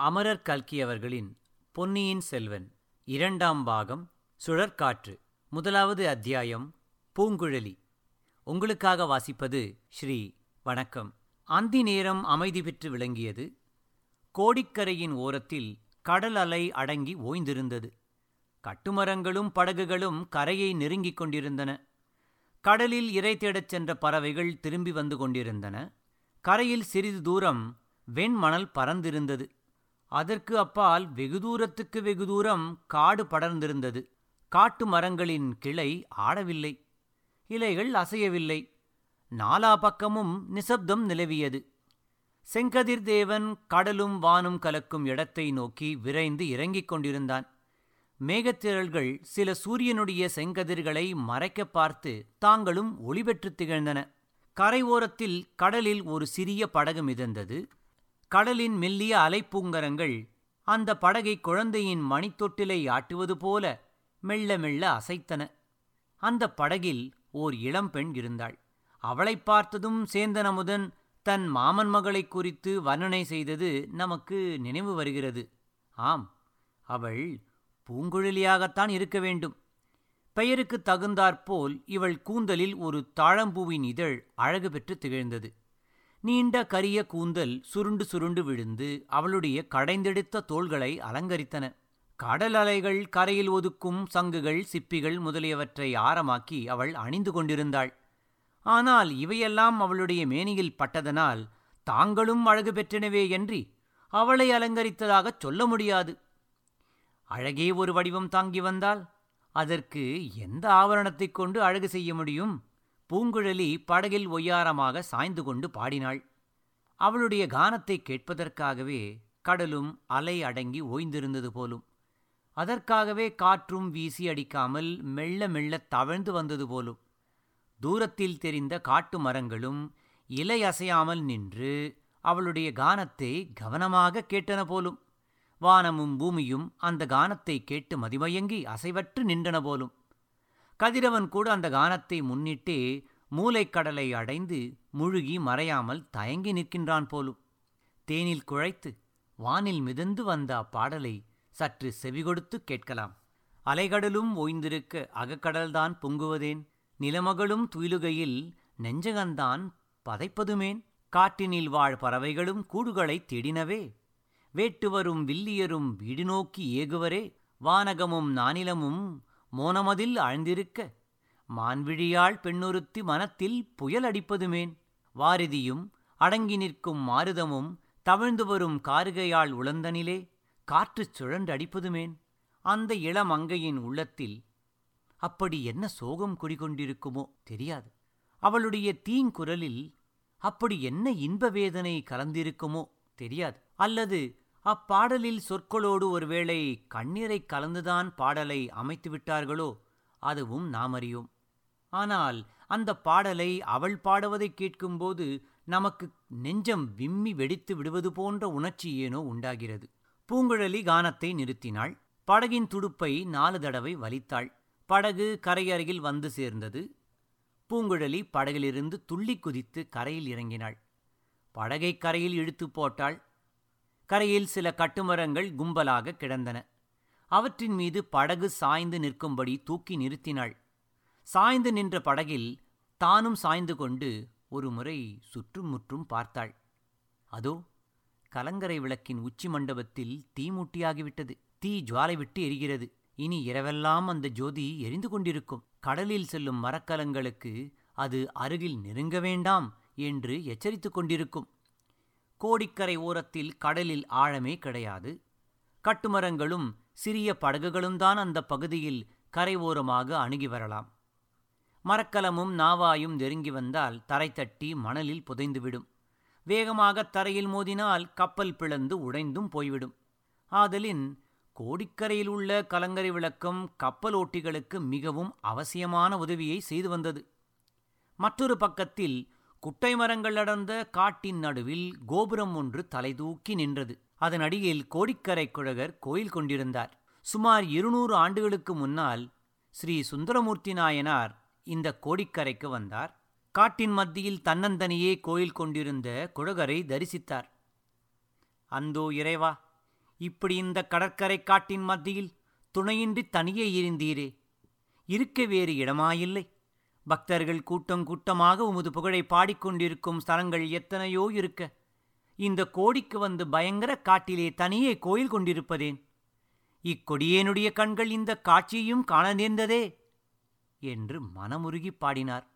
அமரர் கல்கி அவர்களின் பொன்னியின் செல்வன் இரண்டாம் பாகம் சுழற்காற்று முதலாவது அத்தியாயம் பூங்குழலி உங்களுக்காக வாசிப்பது ஸ்ரீ வணக்கம் அந்தி நேரம் அமைதி பெற்று விளங்கியது கோடிக்கரையின் ஓரத்தில் கடல் அலை அடங்கி ஓய்ந்திருந்தது கட்டுமரங்களும் படகுகளும் கரையை நெருங்கிக் கொண்டிருந்தன கடலில் இரை தேடச் சென்ற பறவைகள் திரும்பி வந்து கொண்டிருந்தன கரையில் சிறிது தூரம் வெண்மணல் பறந்திருந்தது அதற்கு அப்பால் வெகு தூரத்துக்கு வெகு தூரம் காடு படர்ந்திருந்தது காட்டு மரங்களின் கிளை ஆடவில்லை இலைகள் அசையவில்லை நாலா பக்கமும் நிசப்தம் நிலவியது செங்கதிர் தேவன் கடலும் வானும் கலக்கும் இடத்தை நோக்கி விரைந்து இறங்கிக் கொண்டிருந்தான் மேகத்திரள்கள் சில சூரியனுடைய செங்கதிர்களை மறைக்கப் பார்த்து தாங்களும் ஒளி பெற்றுத் திகழ்ந்தன கரை ஓரத்தில் கடலில் ஒரு சிறிய படகு மிதந்தது கடலின் மெல்லிய அலைப்பூங்கரங்கள் அந்த படகை குழந்தையின் மணித்தொட்டிலை ஆட்டுவது போல மெல்ல மெல்ல அசைத்தன அந்த படகில் ஓர் இளம்பெண் இருந்தாள் அவளைப் பார்த்ததும் சேந்தன் அமுதன் தன் மாமன் மகளைக் குறித்து வர்ணனை செய்தது நமக்கு நினைவு வருகிறது ஆம் அவள் பூங்குழலியாகத்தான் இருக்க வேண்டும் பெயருக்கு தகுந்தாற்போல் இவள் கூந்தலில் ஒரு தாழம்பூவின் இதழ் அழகு பெற்று திகழ்ந்தது நீண்ட கரிய கூந்தல் சுருண்டு சுருண்டு விழுந்து அவளுடைய கடைந்தெடுத்த தோள்களை அலங்கரித்தன கடல் அலைகள் கரையில் ஒதுக்கும் சங்குகள் சிப்பிகள் முதலியவற்றை ஆரமாக்கி அவள் அணிந்து கொண்டிருந்தாள் ஆனால் இவையெல்லாம் அவளுடைய மேனியில் பட்டதனால் தாங்களும் அழகு பெற்றனவே என்றி அவளை அலங்கரித்ததாகச் சொல்ல முடியாது அழகே ஒரு வடிவம் தாங்கி வந்தால் அதற்கு எந்த ஆவரணத்தைக் கொண்டு அழகு செய்ய முடியும் பூங்குழலி படகில் ஒய்யாரமாக சாய்ந்து கொண்டு பாடினாள் அவளுடைய கானத்தை கேட்பதற்காகவே கடலும் அலை அடங்கி ஓய்ந்திருந்தது போலும் அதற்காகவே காற்றும் வீசி அடிக்காமல் மெல்ல மெல்ல தவழ்ந்து வந்தது போலும் தூரத்தில் தெரிந்த காட்டு மரங்களும் இலை அசையாமல் நின்று அவளுடைய கானத்தை கவனமாக கேட்டன போலும் வானமும் பூமியும் அந்த கானத்தை கேட்டு மதிமயங்கி அசைவற்று நின்றன போலும் கதிரவன் கூட அந்த கானத்தை முன்னிட்டே மூளைக்கடலை அடைந்து முழுகி மறையாமல் தயங்கி நிற்கின்றான் போலும் தேனில் குழைத்து வானில் மிதந்து வந்த அப்பாடலை சற்று செவிகொடுத்து கேட்கலாம் அலைகடலும் ஓய்ந்திருக்க அகக்கடல்தான் பொங்குவதேன் நிலமகளும் துயிலுகையில் நெஞ்சகந்தான் பதைப்பதுமேன் காட்டினில் வாழ் பறவைகளும் கூடுகளைத் தேடினவே வேட்டு வரும் வில்லியரும் வீடு நோக்கி ஏகுவரே வானகமும் நானிலமும் மோனமதில் ஆழ்ந்திருக்க மான்விழியாள் பெண்ணொருத்தி மனத்தில் புயல் அடிப்பதுமேன் வாரிதியும் அடங்கி நிற்கும் மாருதமும் தவிழ்ந்து வரும் காருகையாள் உளந்தனிலே காற்றுச் சுழன்று அடிப்பதுமேன் அந்த இளமங்கையின் உள்ளத்தில் அப்படி என்ன சோகம் குடிகொண்டிருக்குமோ தெரியாது அவளுடைய தீங்குரலில் அப்படி என்ன இன்ப வேதனை கலந்திருக்குமோ தெரியாது அல்லது அப்பாடலில் சொற்களோடு ஒருவேளை கண்ணீரை கலந்துதான் பாடலை அமைத்து விட்டார்களோ அதுவும் நாம் அறியோம் ஆனால் அந்த பாடலை அவள் பாடுவதை கேட்கும்போது நமக்கு நெஞ்சம் விம்மி வெடித்து விடுவது போன்ற உணர்ச்சி ஏனோ உண்டாகிறது பூங்குழலி கானத்தை நிறுத்தினாள் படகின் துடுப்பை நாலு தடவை வலித்தாள் படகு கரையருகில் வந்து சேர்ந்தது பூங்குழலி படகிலிருந்து துள்ளி குதித்து கரையில் இறங்கினாள் படகை கரையில் இழுத்து போட்டாள் கரையில் சில கட்டுமரங்கள் கும்பலாக கிடந்தன அவற்றின் மீது படகு சாய்ந்து நிற்கும்படி தூக்கி நிறுத்தினாள் சாய்ந்து நின்ற படகில் தானும் சாய்ந்து கொண்டு ஒரு முறை சுற்றும் முற்றும் பார்த்தாள் அதோ கலங்கரை விளக்கின் உச்சி மண்டபத்தில் தீ மூட்டியாகிவிட்டது தீ ஜுவாலை விட்டு எரிகிறது இனி இரவெல்லாம் அந்த ஜோதி எரிந்து கொண்டிருக்கும் கடலில் செல்லும் மரக்கலங்களுக்கு அது அருகில் நெருங்க வேண்டாம் என்று எச்சரித்துக் கொண்டிருக்கும் கோடிக்கரை ஓரத்தில் கடலில் ஆழமே கிடையாது கட்டுமரங்களும் சிறிய படகுகளும் தான் அந்த பகுதியில் கரை ஓரமாக அணுகி வரலாம் மரக்கலமும் நாவாயும் நெருங்கி வந்தால் தரை தட்டி மணலில் புதைந்துவிடும் வேகமாக தரையில் மோதினால் கப்பல் பிளந்து உடைந்தும் போய்விடும் ஆதலின் கோடிக்கரையில் உள்ள கலங்கரை விளக்கம் கப்பல் ஓட்டிகளுக்கு மிகவும் அவசியமான உதவியை செய்து வந்தது மற்றொரு பக்கத்தில் குட்டை மரங்கள் அடர்ந்த காட்டின் நடுவில் கோபுரம் ஒன்று தலைதூக்கி நின்றது அதன் அடியில் கோடிக்கரை குழகர் கோயில் கொண்டிருந்தார் சுமார் இருநூறு ஆண்டுகளுக்கு முன்னால் ஸ்ரீ சுந்தரமூர்த்தி நாயனார் இந்த கோடிக்கரைக்கு வந்தார் காட்டின் மத்தியில் தன்னந்தனியே கோயில் கொண்டிருந்த குழகரை தரிசித்தார் அந்தோ இறைவா இப்படி இந்த கடற்கரை காட்டின் மத்தியில் துணையின்றி தனியே இருந்தீரே இருக்க வேறு இடமாயில்லை பக்தர்கள் கூட்டம் கூட்டமாக உமது புகழை பாடிக்கொண்டிருக்கும் ஸ்தலங்கள் எத்தனையோ இருக்க இந்த கோடிக்கு வந்து பயங்கர காட்டிலே தனியே கோயில் கொண்டிருப்பதேன் இக்கொடியேனுடைய கண்கள் இந்த காட்சியையும் காண நேர்ந்ததே என்று மனமுருகி பாடினார்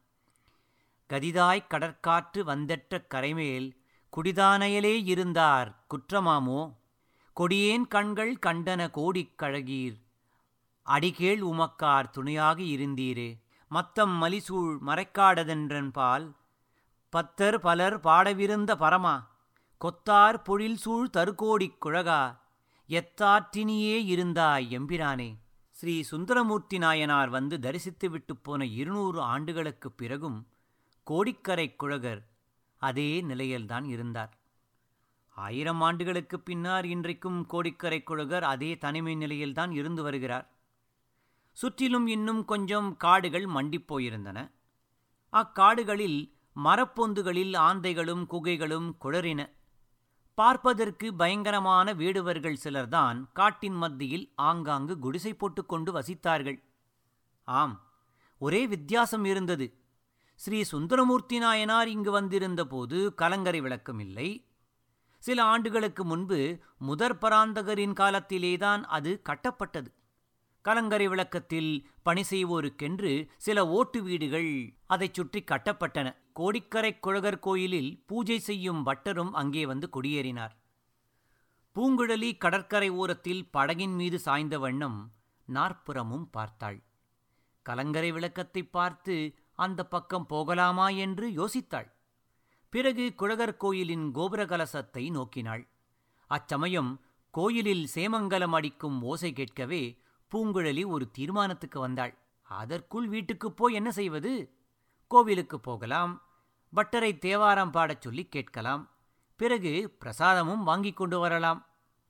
கதிதாய் கடற்காற்று வந்தற்ற கரைமேல் குடிதானையலே இருந்தார் குற்றமாமோ கொடியேன் கண்கள் கண்டன கோடிக் கழகீர் அடிகேள் உமக்கார் துணையாக இருந்தீரே மத்தம் மலிசூழ் மறைக்காடதென்றன் பால் பத்தர் பலர் பாடவிருந்த பரமா கொத்தார் பொழில் சூழ் தருகோடிக் குழகா எத்தாற்றினியே இருந்தாய் எம்பிரானே ஸ்ரீ சுந்தரமூர்த்தி நாயனார் வந்து தரிசித்து விட்டு போன இருநூறு ஆண்டுகளுக்குப் பிறகும் கோடிக்கரை குழகர் அதே நிலையில்தான் இருந்தார் ஆயிரம் ஆண்டுகளுக்குப் பின்னர் இன்றைக்கும் கோடிக்கரை குழகர் அதே தனிமை நிலையில்தான் இருந்து வருகிறார் சுற்றிலும் இன்னும் கொஞ்சம் காடுகள் மண்டிப் போயிருந்தன அக்காடுகளில் மரப்பொந்துகளில் ஆந்தைகளும் குகைகளும் குளறின பார்ப்பதற்கு பயங்கரமான வேடுவர்கள் சிலர்தான் காட்டின் மத்தியில் ஆங்காங்கு குடிசை போட்டுக்கொண்டு வசித்தார்கள் ஆம் ஒரே வித்தியாசம் இருந்தது ஸ்ரீ சுந்தரமூர்த்தி நாயனார் இங்கு வந்திருந்த போது கலங்கரை விளக்கம் இல்லை சில ஆண்டுகளுக்கு முன்பு முதற் பராந்தகரின் காலத்திலேதான் அது கட்டப்பட்டது கலங்கரை விளக்கத்தில் பணி செய்வோருக்கென்று சில ஓட்டு வீடுகள் அதைச் சுற்றி கட்டப்பட்டன கோடிக்கரை குழகர் கோயிலில் பூஜை செய்யும் பட்டரும் அங்கே வந்து குடியேறினார் பூங்குழலி கடற்கரை ஓரத்தில் படகின் மீது சாய்ந்த வண்ணம் நாற்புறமும் பார்த்தாள் கலங்கரை விளக்கத்தை பார்த்து அந்த பக்கம் போகலாமா என்று யோசித்தாள் பிறகு குழகர் கோயிலின் கோபுர கலசத்தை நோக்கினாள் அச்சமயம் கோயிலில் சேமங்கலம் அடிக்கும் ஓசை கேட்கவே பூங்குழலி ஒரு தீர்மானத்துக்கு வந்தாள் அதற்குள் வீட்டுக்குப் போய் என்ன செய்வது கோவிலுக்கு போகலாம் பட்டரை தேவாரம் பாடச் சொல்லி கேட்கலாம் பிறகு பிரசாதமும் வாங்கிக் கொண்டு வரலாம்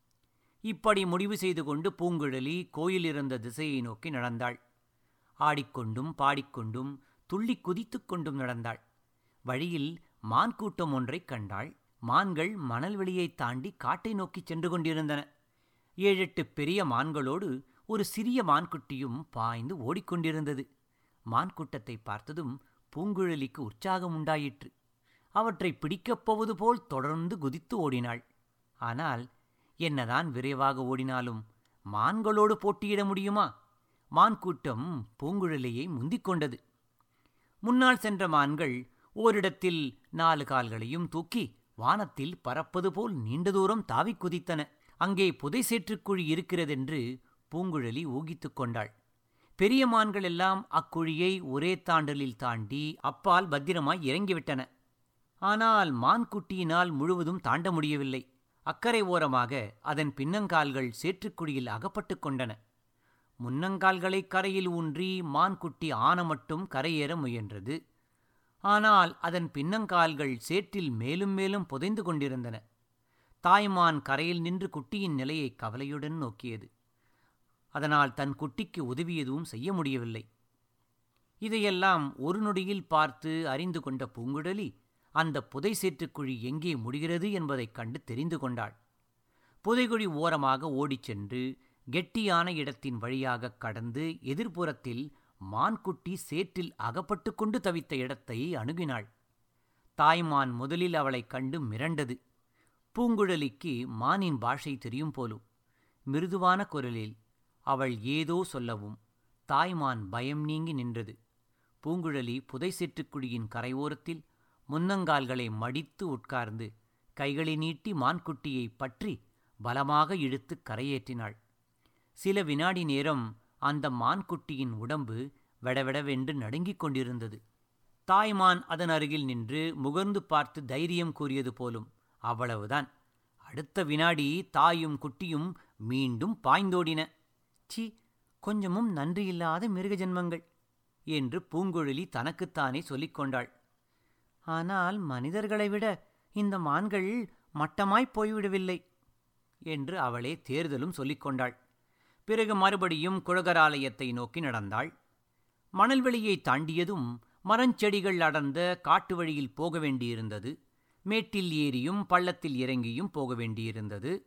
இப்படி முடிவு செய்து கொண்டு பூங்குழலி கோயில் இருந்த திசையை நோக்கி நடந்தாள் ஆடிக்கொண்டும் பாடிக்கொண்டும் துள்ளி குதித்துக் கொண்டும் நடந்தாள் வழியில் மான் கூட்டம் ஒன்றைக் கண்டாள் மான்கள் மணல் வெளியைத் தாண்டி காட்டை நோக்கிச் சென்று கொண்டிருந்தன ஏழெட்டு பெரிய மான்களோடு ஒரு சிறிய மான்குட்டியும் பாய்ந்து ஓடிக்கொண்டிருந்தது மான்கூட்டத்தை பார்த்ததும் பூங்குழலிக்கு உற்சாகம் உண்டாயிற்று அவற்றை பிடிக்கப் போவது போல் தொடர்ந்து குதித்து ஓடினாள் ஆனால் என்னதான் விரைவாக ஓடினாலும் மான்களோடு போட்டியிட முடியுமா மான்கூட்டம் பூங்குழலியை முந்திக் கொண்டது முன்னால் சென்ற மான்கள் ஓரிடத்தில் நாலு கால்களையும் தூக்கி வானத்தில் பறப்பது போல் நீண்ட தூரம் தாவிக் குதித்தன அங்கே புதை சேற்றுக்குழி இருக்கிறதென்று பூங்குழலி ஊகித்துக் கொண்டாள் பெரிய மான்கள் எல்லாம் அக்குழியை ஒரே தாண்டலில் தாண்டி அப்பால் பத்திரமாய் இறங்கிவிட்டன ஆனால் மான்குட்டியினால் முழுவதும் தாண்ட முடியவில்லை அக்கறை ஓரமாக அதன் பின்னங்கால்கள் சேற்றுக்குழியில் அகப்பட்டுக் கொண்டன முன்னங்கால்களை கரையில் ஊன்றி மான்குட்டி ஆன மட்டும் கரையேற முயன்றது ஆனால் அதன் பின்னங்கால்கள் சேற்றில் மேலும் மேலும் புதைந்து கொண்டிருந்தன தாய்மான் கரையில் நின்று குட்டியின் நிலையை கவலையுடன் நோக்கியது அதனால் தன் குட்டிக்கு உதவி எதுவும் செய்ய முடியவில்லை இதையெல்லாம் ஒரு நொடியில் பார்த்து அறிந்து கொண்ட பூங்குழலி அந்த புதை சேற்றுக்குழி எங்கே முடிகிறது என்பதைக் கண்டு தெரிந்து கொண்டாள் புதைகுழி ஓரமாக ஓடிச் சென்று கெட்டியான இடத்தின் வழியாகக் கடந்து எதிர்ப்புறத்தில் மான்குட்டி சேற்றில் அகப்பட்டு கொண்டு தவித்த இடத்தை அணுகினாள் தாய்மான் முதலில் அவளைக் கண்டு மிரண்டது பூங்குழலிக்கு மானின் பாஷை தெரியும் போலும் மிருதுவான குரலில் அவள் ஏதோ சொல்லவும் தாய்மான் பயம் நீங்கி நின்றது பூங்குழலி புதை சேற்றுக்குழியின் கரையோரத்தில் முன்னங்கால்களை மடித்து உட்கார்ந்து கைகளை நீட்டி மான்குட்டியை பற்றி பலமாக இழுத்து கரையேற்றினாள் சில வினாடி நேரம் அந்த மான்குட்டியின் உடம்பு வெடவெடவென்று நடுங்கிக் கொண்டிருந்தது தாய்மான் அதன் அருகில் நின்று முகர்ந்து பார்த்து தைரியம் கூறியது போலும் அவ்வளவுதான் அடுத்த வினாடி தாயும் குட்டியும் மீண்டும் பாய்ந்தோடின சி கொஞ்சமும் நன்றியில்லாத மிருக ஜென்மங்கள் என்று பூங்குழலி தனக்குத்தானே சொல்லிக் கொண்டாள் ஆனால் மனிதர்களை விட இந்த மான்கள் மட்டமாய்ப் போய்விடவில்லை என்று அவளே தேர்தலும் சொல்லிக் கொண்டாள் பிறகு மறுபடியும் குழகராலயத்தை நோக்கி நடந்தாள் மணல்வெளியை தாண்டியதும் மரஞ்செடிகள் அடர்ந்த காட்டு வழியில் போக வேண்டியிருந்தது மேட்டில் ஏறியும் பள்ளத்தில் இறங்கியும் போக வேண்டியிருந்தது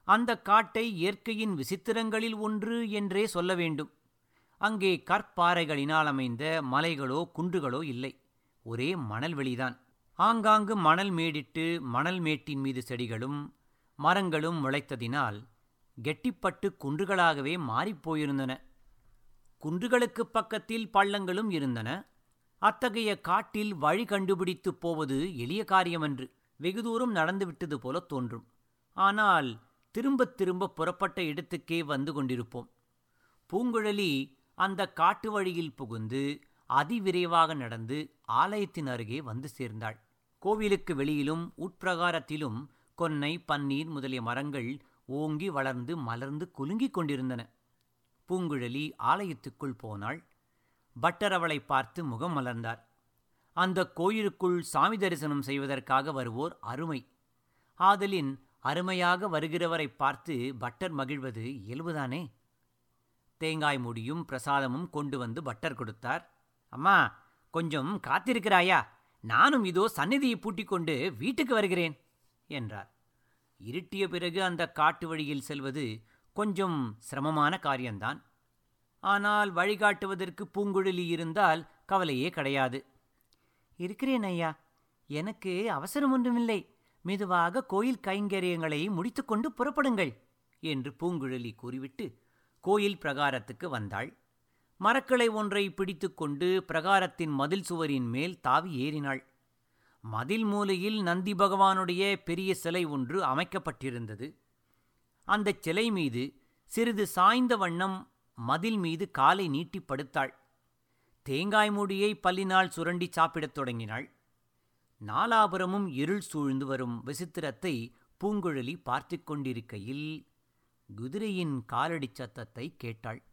அந்த காட்டை இயற்கையின் விசித்திரங்களில் ஒன்று என்றே சொல்ல வேண்டும் அங்கே கற்பாறைகளினால் அமைந்த மலைகளோ குன்றுகளோ இல்லை ஒரே மணல் வெளிதான் ஆங்காங்கு மணல் மேடிட்டு மணல் மேட்டின் மீது செடிகளும் மரங்களும் முளைத்ததினால் கெட்டிப்பட்டு குன்றுகளாகவே மாறிப்போயிருந்தன குன்றுகளுக்கு பக்கத்தில் பள்ளங்களும் இருந்தன அத்தகைய காட்டில் வழி கண்டுபிடித்துப் போவது எளிய காரியமன்று வெகு தூரம் நடந்துவிட்டது போல தோன்றும் ஆனால் திரும்பத் திரும்ப புறப்பட்ட இடத்துக்கே வந்து கொண்டிருப்போம் பூங்குழலி அந்த காட்டு வழியில் புகுந்து அதிவிரைவாக நடந்து ஆலயத்தின் அருகே வந்து சேர்ந்தாள் கோவிலுக்கு வெளியிலும் உட்பிரகாரத்திலும் கொன்னை பன்னீர் முதலிய மரங்கள் ஓங்கி வளர்ந்து மலர்ந்து குலுங்கிக் கொண்டிருந்தன பூங்குழலி ஆலயத்துக்குள் போனாள் பட்டர் அவளை பார்த்து முகம் மலர்ந்தார் அந்த கோயிலுக்குள் சாமி தரிசனம் செய்வதற்காக வருவோர் அருமை ஆதலின் அருமையாக வருகிறவரை பார்த்து பட்டர் மகிழ்வது இயல்புதானே தேங்காய் முடியும் பிரசாதமும் கொண்டு வந்து பட்டர் கொடுத்தார் அம்மா கொஞ்சம் காத்திருக்கிறாயா நானும் இதோ சந்நிதியை பூட்டிக் கொண்டு வீட்டுக்கு வருகிறேன் என்றார் இருட்டிய பிறகு அந்த காட்டு வழியில் செல்வது கொஞ்சம் சிரமமான காரியம்தான் ஆனால் வழிகாட்டுவதற்கு பூங்குழலி இருந்தால் கவலையே கிடையாது இருக்கிறேன் ஐயா எனக்கு அவசரம் ஒன்றுமில்லை மெதுவாக கோயில் கைங்கரியங்களை முடித்துக்கொண்டு புறப்படுங்கள் என்று பூங்குழலி கூறிவிட்டு கோயில் பிரகாரத்துக்கு வந்தாள் மரக்கிளை ஒன்றை பிடித்துக்கொண்டு பிரகாரத்தின் மதில் சுவரின் மேல் தாவி ஏறினாள் மதில் மூலையில் நந்தி பகவானுடைய பெரிய சிலை ஒன்று அமைக்கப்பட்டிருந்தது அந்தச் சிலை மீது சிறிது சாய்ந்த வண்ணம் மதில் மீது காலை நீட்டி படுத்தாள் தேங்காய் மூடியை பல்லினால் சுரண்டி சாப்பிடத் தொடங்கினாள் நாலாபுரமும் இருள் சூழ்ந்து வரும் விசித்திரத்தை பூங்குழலி பார்த்து கொண்டிருக்கையில் குதிரையின் காலடி சத்தத்தை கேட்டாள்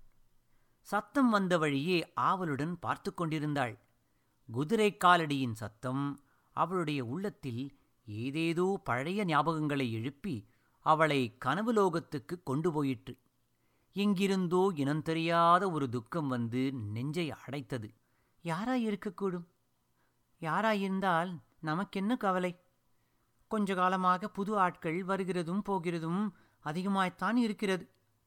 சத்தம் வந்த வழியே ஆவலுடன் பார்த்து கொண்டிருந்தாள் குதிரை காலடியின் சத்தம் அவளுடைய உள்ளத்தில் ஏதேதோ பழைய ஞாபகங்களை எழுப்பி அவளை கனவுலோகத்துக்கு கொண்டு போயிற்று எங்கிருந்தோ இனம் தெரியாத ஒரு துக்கம் வந்து நெஞ்சை அடைத்தது யாராய் இருக்கக்கூடும் யாராயிருந்தால் நமக்கென்ன கவலை கொஞ்ச காலமாக புது ஆட்கள் வருகிறதும் போகிறதும் அதிகமாய்த்தான் இருக்கிறது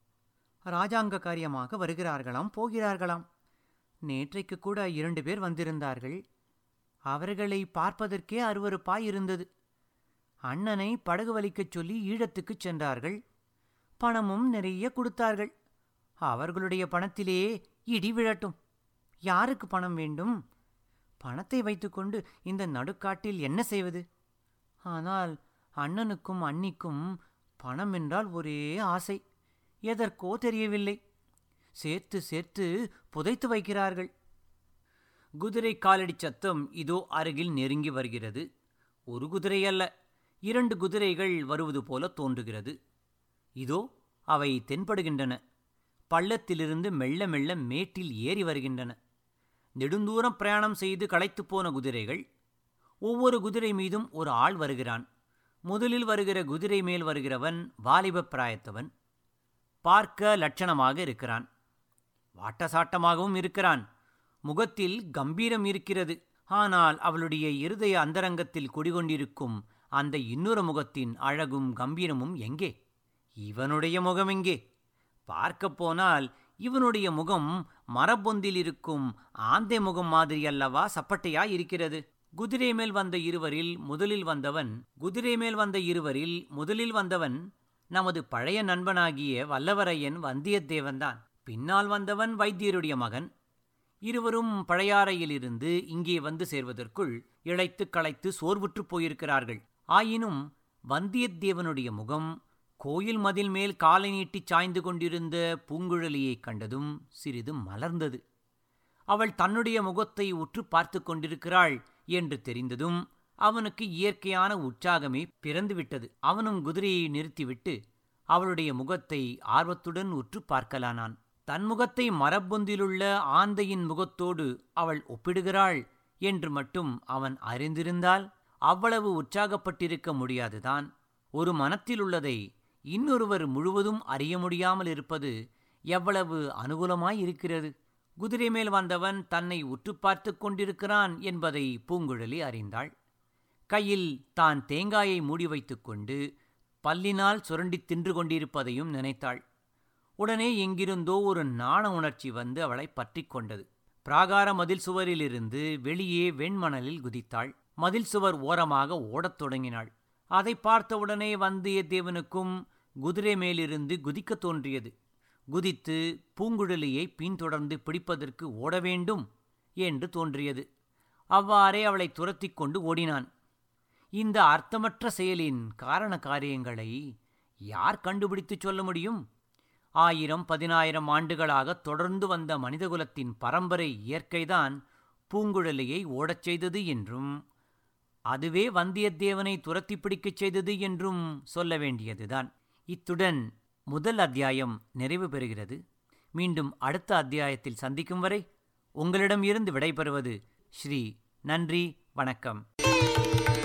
ராஜாங்க காரியமாக வருகிறார்களாம் போகிறார்களாம் நேற்றைக்கு கூட இரண்டு பேர் வந்திருந்தார்கள் அவர்களை பார்ப்பதற்கே அருவருப்பாய் இருந்தது அண்ணனை படகு வலிக்கச் சொல்லி ஈழத்துக்குச் சென்றார்கள் பணமும் நிறைய கொடுத்தார்கள் அவர்களுடைய பணத்திலே இடி விழட்டும் யாருக்கு பணம் வேண்டும் பணத்தை வைத்துக்கொண்டு இந்த நடுக்காட்டில் என்ன செய்வது ஆனால் அண்ணனுக்கும் அண்ணிக்கும் பணம் என்றால் ஒரே ஆசை எதற்கோ தெரியவில்லை சேர்த்து சேர்த்து புதைத்து வைக்கிறார்கள் குதிரை காலடி சத்தம் இதோ அருகில் நெருங்கி வருகிறது ஒரு குதிரை அல்ல இரண்டு குதிரைகள் வருவது போல தோன்றுகிறது இதோ அவை தென்படுகின்றன பள்ளத்திலிருந்து மெல்ல மெல்ல மேட்டில் ஏறி வருகின்றன நெடுந்தூரம் பிரயாணம் செய்து களைத்துப் போன குதிரைகள் ஒவ்வொரு குதிரை மீதும் ஒரு ஆள் வருகிறான் முதலில் வருகிற குதிரை மேல் வருகிறவன் வாலிப பிராயத்தவன் பார்க்க லட்சணமாக இருக்கிறான் வாட்டசாட்டமாகவும் இருக்கிறான் முகத்தில் கம்பீரம் இருக்கிறது ஆனால் அவளுடைய இருதய அந்தரங்கத்தில் குடிகொண்டிருக்கும் அந்த இன்னொரு முகத்தின் அழகும் கம்பீரமும் எங்கே இவனுடைய முகம் எங்கே பார்க்கப் போனால் இவனுடைய முகம் மரப்பொந்தில் இருக்கும் ஆந்தை முகம் மாதிரி அல்லவா சப்பட்டையாய் இருக்கிறது குதிரை மேல் வந்த இருவரில் முதலில் வந்தவன் குதிரை மேல் வந்த இருவரில் முதலில் வந்தவன் நமது பழைய நண்பனாகிய வல்லவரையன் வந்தியத்தேவன்தான் பின்னால் வந்தவன் வைத்தியருடைய மகன் இருவரும் பழையாறையிலிருந்து இங்கே வந்து சேர்வதற்குள் இழைத்து களைத்து சோர்வுற்றுப் போயிருக்கிறார்கள் ஆயினும் வந்தியத்தேவனுடைய முகம் கோயில் மதில் மேல் காலை நீட்டிச் சாய்ந்து கொண்டிருந்த பூங்குழலியைக் கண்டதும் சிறிது மலர்ந்தது அவள் தன்னுடைய முகத்தை உற்று பார்த்து கொண்டிருக்கிறாள் என்று தெரிந்ததும் அவனுக்கு இயற்கையான உற்சாகமே பிறந்துவிட்டது அவனும் குதிரையை நிறுத்திவிட்டு அவளுடைய முகத்தை ஆர்வத்துடன் உற்று பார்க்கலானான் தன் முகத்தை மரப்பொந்திலுள்ள ஆந்தையின் முகத்தோடு அவள் ஒப்பிடுகிறாள் என்று மட்டும் அவன் அறிந்திருந்தால் அவ்வளவு உற்சாகப்பட்டிருக்க முடியாதுதான் ஒரு மனத்தில் உள்ளதை இன்னொருவர் முழுவதும் அறிய முடியாமல் இருப்பது எவ்வளவு அனுகூலமாயிருக்கிறது குதிரை மேல் வந்தவன் தன்னை உற்று பார்த்து கொண்டிருக்கிறான் என்பதை பூங்குழலி அறிந்தாள் கையில் தான் தேங்காயை மூடி வைத்துக்கொண்டு பல்லினால் சுரண்டித் தின்று கொண்டிருப்பதையும் நினைத்தாள் உடனே எங்கிருந்தோ ஒரு நாண உணர்ச்சி வந்து அவளை பற்றிக் கொண்டது பிராகார மதில் சுவரிலிருந்து வெளியே வெண்மணலில் குதித்தாள் மதில் சுவர் ஓரமாக ஓடத் தொடங்கினாள் அதை பார்த்தவுடனே வந்தியத்தேவனுக்கும் குதிரை மேலிருந்து குதிக்கத் தோன்றியது குதித்து பூங்குழலியை பின்தொடர்ந்து பிடிப்பதற்கு ஓட வேண்டும் என்று தோன்றியது அவ்வாறே அவளை துரத்திக் கொண்டு ஓடினான் இந்த அர்த்தமற்ற செயலின் காரண காரியங்களை யார் கண்டுபிடித்துச் சொல்ல முடியும் ஆயிரம் பதினாயிரம் ஆண்டுகளாக தொடர்ந்து வந்த மனிதகுலத்தின் பரம்பரை இயற்கைதான் பூங்குழலியை ஓடச் செய்தது என்றும் அதுவே வந்தியத்தேவனை துரத்தி பிடிக்கச் செய்தது என்றும் சொல்ல வேண்டியதுதான் இத்துடன் முதல் அத்தியாயம் நிறைவு பெறுகிறது மீண்டும் அடுத்த அத்தியாயத்தில் சந்திக்கும் வரை உங்களிடம் இருந்து விடைபெறுவது ஸ்ரீ நன்றி வணக்கம்